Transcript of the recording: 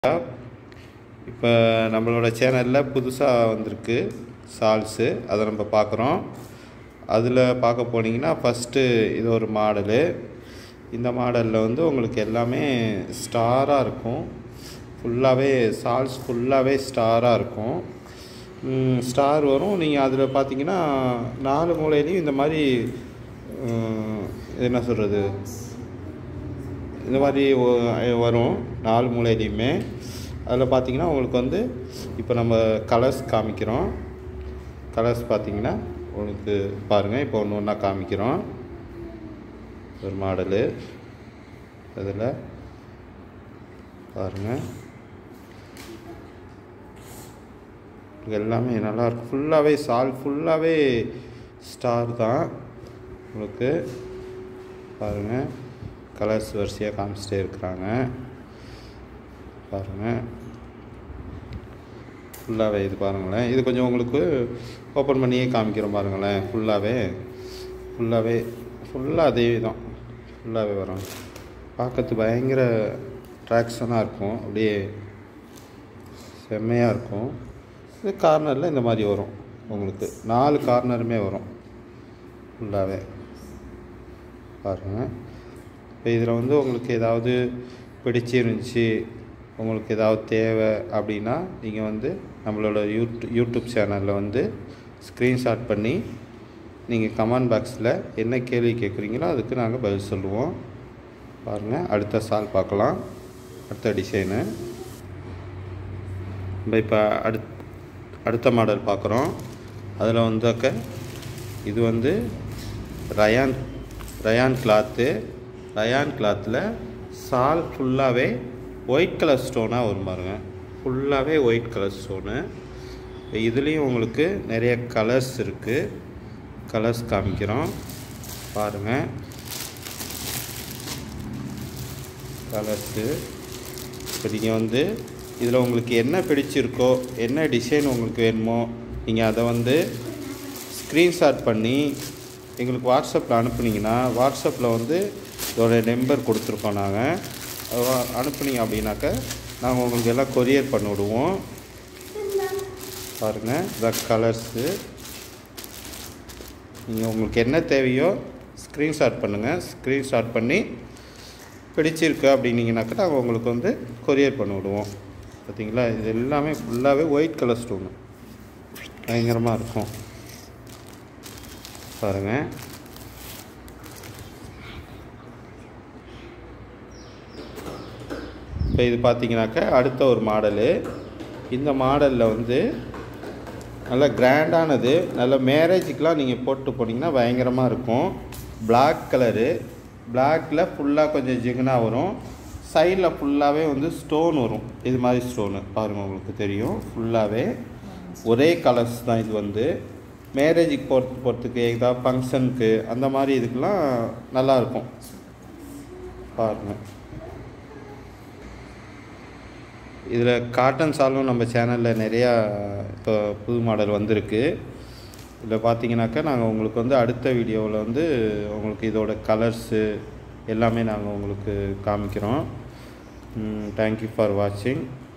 இப்போ நம்மளோட சேனலில் புதுசாக வந்திருக்கு சால்ஸு அதை நம்ம பார்க்குறோம் அதில் பார்க்க போனீங்கன்னா ஃபஸ்ட்டு இது ஒரு மாடலு இந்த மாடலில் வந்து உங்களுக்கு எல்லாமே ஸ்டாராக இருக்கும் ஃபுல்லாகவே சால்ஸ் ஃபுல்லாகவே ஸ்டாராக இருக்கும் ஸ்டார் வரும் நீங்கள் அதில் பார்த்தீங்கன்னா நாலு மூலையிலையும் இந்த மாதிரி ம், இது என்ன சொல்கிறது இந்த மாதிரி ஒ- வரும் நாலு மூலையிலையுமே அதில் பார்த்தீங்கன்னா உங்களுக்கு வந்து இப்போ நம்ம கலர்ஸ் காமிக்கிறோம் கலர்ஸ் பார்த்தீங்கன்னா உங்களுக்கு பாருங்கள் இப்போ ஒன்று ஒன்றா காமிக்கிறோம் ஒரு மாடலு அதில் பாருங்கள் இது எல்லாமே நல்லாயிருக்கும் ஃபுல்லாகவே சால் ஃபுல்லாகவே ஸ்டார் தான் உங்களுக்கு பாருங்கள் கலர்ஸ் வரிசையாக காமிச்சிட்டே இருக்கிறாங்க பாருங்கள் ஃபுல்லாகவே இது பாருங்களேன் இது கொஞ்சம் உங்களுக்கு ஓப்பன் பண்ணியே காமிக்கிறோம் பாருங்களேன் ஃபுல்லாகவே ஃபுல்லாகவே ஃபுல்லாக அதே தான் ஃபுல்லாகவே வரும் பார்க்கறது பயங்கர ட்ராக்ஷனாக இருக்கும் அப்படியே செம்மையாக இருக்கும் இது கார்னரில் இந்த மாதிரி வரும் உங்களுக்கு நாலு கார்னருமே வரும் ஃபுல்லாகவே பாருங்கள் இப்போ இதில் வந்து உங்களுக்கு ஏதாவது பிடிச்சிருந்துச்சி உங்களுக்கு ஏதாவது தேவை அப்படின்னா நீங்கள் வந்து நம்மளோட யூட் யூடியூப் சேனலில் வந்து ஸ்க்ரீன்ஷாட் பண்ணி நீங்கள் கமெண்ட் பாக்ஸில் என்ன கேள்வி கேட்குறீங்களோ அதுக்கு நாங்கள் பதில் சொல்லுவோம் பாருங்கள் அடுத்த சால் பார்க்கலாம் அடுத்த டிசைனு நம்ம இப்போ அடுத் அடுத்த மாடல் பார்க்குறோம் அதில் வந்தாக்க இது வந்து ரயான் ரயான் கிளாத்து ரயான் கிளாத்தில் சால் ஃபுல்லாகவே ஒயிட் கலர் ஸ்டோனாக வரும் பாருங்க ஃபுல்லாகவே ஒயிட் கலர் ஸ்டோனு இதுலேயும் உங்களுக்கு நிறைய கலர்ஸ் இருக்குது கலர்ஸ் காமிக்கிறோம் பாருங்கள் கலர்ஸு இப்போ நீங்கள் வந்து இதில் உங்களுக்கு என்ன பிடிச்சிருக்கோ என்ன டிசைன் உங்களுக்கு வேணுமோ நீங்கள் அதை வந்து ஸ்க்ரீன்ஷாட் பண்ணி எங்களுக்கு வாட்ஸ்அப்பில் அனுப்புனீங்கன்னா வாட்ஸ்அப்பில் வந்து இதோட நம்பர் கொடுத்துருக்கோம் நாங்கள் அனுப்புனீங்க அப்படின்னாக்க நாங்கள் உங்களுக்கு எல்லாம் கொரியர் பண்ணி விடுவோம் பாருங்கள் த கலர்ஸு நீங்கள் உங்களுக்கு என்ன தேவையோ ஸ்க்ரீன்ஷாட் பண்ணுங்கள் ஸ்க்ரீன்ஷாட் பண்ணி பிடிச்சிருக்கு அப்படின்னீங்கனாக்கா நாங்கள் உங்களுக்கு வந்து கொரியர் பண்ணி விடுவோம் பார்த்தீங்களா இது எல்லாமே ஃபுல்லாகவே ஒயிட் கலர் ஸ்டோனு பயங்கரமாக இருக்கும் பாருங்கள் இப்போ இது பார்த்தீங்கன்னாக்கா அடுத்த ஒரு மாடலு இந்த மாடலில் வந்து நல்ல கிராண்டானது நல்ல மேரேஜுக்கெலாம் நீங்கள் போட்டு போனீங்கன்னா பயங்கரமாக இருக்கும் Black கலரு பிளாக்கில் ஃபுல்லாக கொஞ்சம் ஜிகுனாக வரும் சைடில் ஃபுல்லாகவே வந்து ஸ்டோன் வரும் இது மாதிரி ஸ்டோனு பாருங்கள் உங்களுக்கு தெரியும் ஃபுல்லாகவே ஒரே கலர்ஸ் தான் இது வந்து மேரேஜுக்கு போகிறது போகிறதுக்கு ஏதாவது ஃபங்க்ஷனுக்கு அந்த மாதிரி இதுக்கெலாம் நல்லாயிருக்கும் பாருங்கள் இதில் காட்டன் சாலும் நம்ம சேனலில் நிறையா இப்போ புது மாடல் வந்திருக்கு இதில் பார்த்தீங்கன்னாக்கா நாங்கள் உங்களுக்கு வந்து அடுத்த வீடியோவில் வந்து உங்களுக்கு இதோட கலர்ஸு எல்லாமே நாங்கள் உங்களுக்கு காமிக்கிறோம் தேங்க்யூ ஃபார் வாட்சிங்